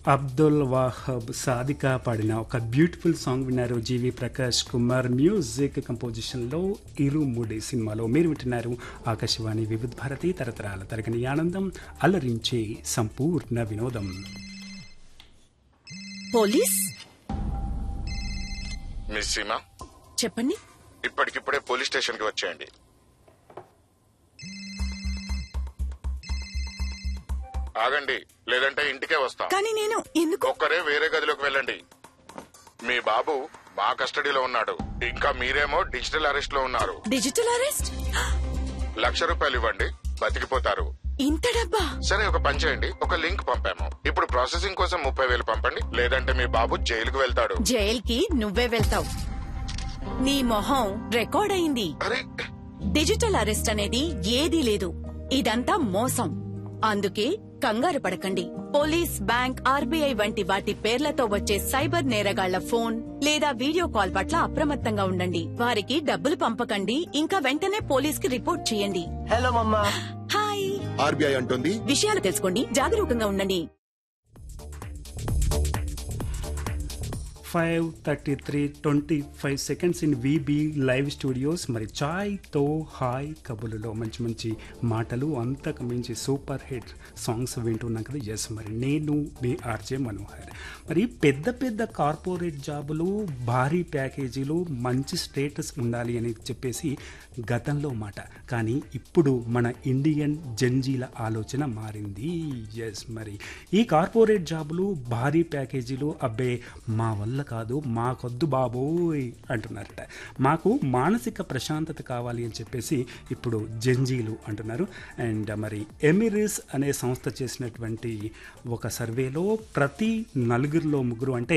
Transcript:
అబ్దుల్ వాహబ్ సాదికా పాడిన ఒక beautiful song విన్నారు జీవి ప్రకాష్ కుమార్ మ్యూజిక్ కంపోజిషన్లో ఇరుముడి సినిమాలో మీరు వింటున్నారు ఆకాశవాణి వివిధ భారతి తరతరాల తరగని ఆనందం అలరించే సంపూర్ణ వినోదం పోలీస్ మిస్ సీమా చెప్పండి ఇప్పటికిప్పుడే పోలీస్ స్టేషన్ కి వచ్చేయండి ఆగండి లేదంటే ఇంటికే వస్తాం కానీ నేను ఎందుకు ఒక్కరే వేరే గదిలోకి వెళ్ళండి మీ బాబు మా కస్టడీలో ఉన్నాడు ఇంకా మీరేమో డిజిటల్ అరెస్ట్ లో ఉన్నారు డిజిటల్ అరెస్ట్ లక్ష రూపాయలు ఇవ్వండి బతికిపోతారు ఇంత డబ్బా సరే ఒక పని చేయండి ఒక లింక్ పంపాము ఇప్పుడు ప్రాసెసింగ్ కోసం ముప్పై వేలు పంపండి లేదంటే మీ బాబు జైలుకు వెళ్తాడు జైల్కి నువ్వే వెళ్తావు నీ మొహం రికార్డ్ అయింది అరే డిజిటల్ అరెస్ట్ అనేది ఏదీ లేదు ఇదంతా మోసం అందుకే కంగారు పడకండి పోలీస్ బ్యాంక్ ఆర్బీఐ వంటి వాటి పేర్లతో వచ్చే సైబర్ నేరగాళ్ల ఫోన్ లేదా వీడియో కాల్ పట్ల అప్రమత్తంగా ఉండండి వారికి డబ్బులు పంపకండి ఇంకా వెంటనే పోలీస్ కి రిపోర్ట్ చేయండి హలో మమ్మా హాయ్ ఆర్బీఐ అంటుంది విషయాలు తెలుసుకోండి జాగరూకంగా ఉండండి five thirty three twenty five seconds in VB live studios మరి చాయ్తో హాయ్ కబులులో మంచి మంచి మాటలు అంతకు మించి సూపర్ హిట్ సాంగ్స్ వింటున్నాం కదా ఎస్ మరి నేను మీ ఆర్జే మనోహర్ మరి పెద్ద పెద్ద కార్పొరేట్ జాబులు భారీ ప్యాకేజీలు మంచి స్టేటస్ ఉండాలి అని చెప్పేసి గతంలో మాట కానీ ఇప్పుడు మన ఇండియన్ జంజీల ఆలోచన మారింది ఎస్ మరి ఈ కార్పొరేట్ జాబులు భారీ ప్యాకేజీలు అబ్బే మా వల్ల కాదు మాకొద్దు బాబోయ్ అంటున్నారట మాకు మానసిక ప్రశాంతత కావాలి అని చెప్పేసి ఇప్పుడు జంజీలు అంటున్నారు అండ్ మరి ఎమిరిస్ అనే సంస్థ చేసినటువంటి ఒక సర్వేలో ప్రతి నలుగురిలో ముగ్గురు అంటే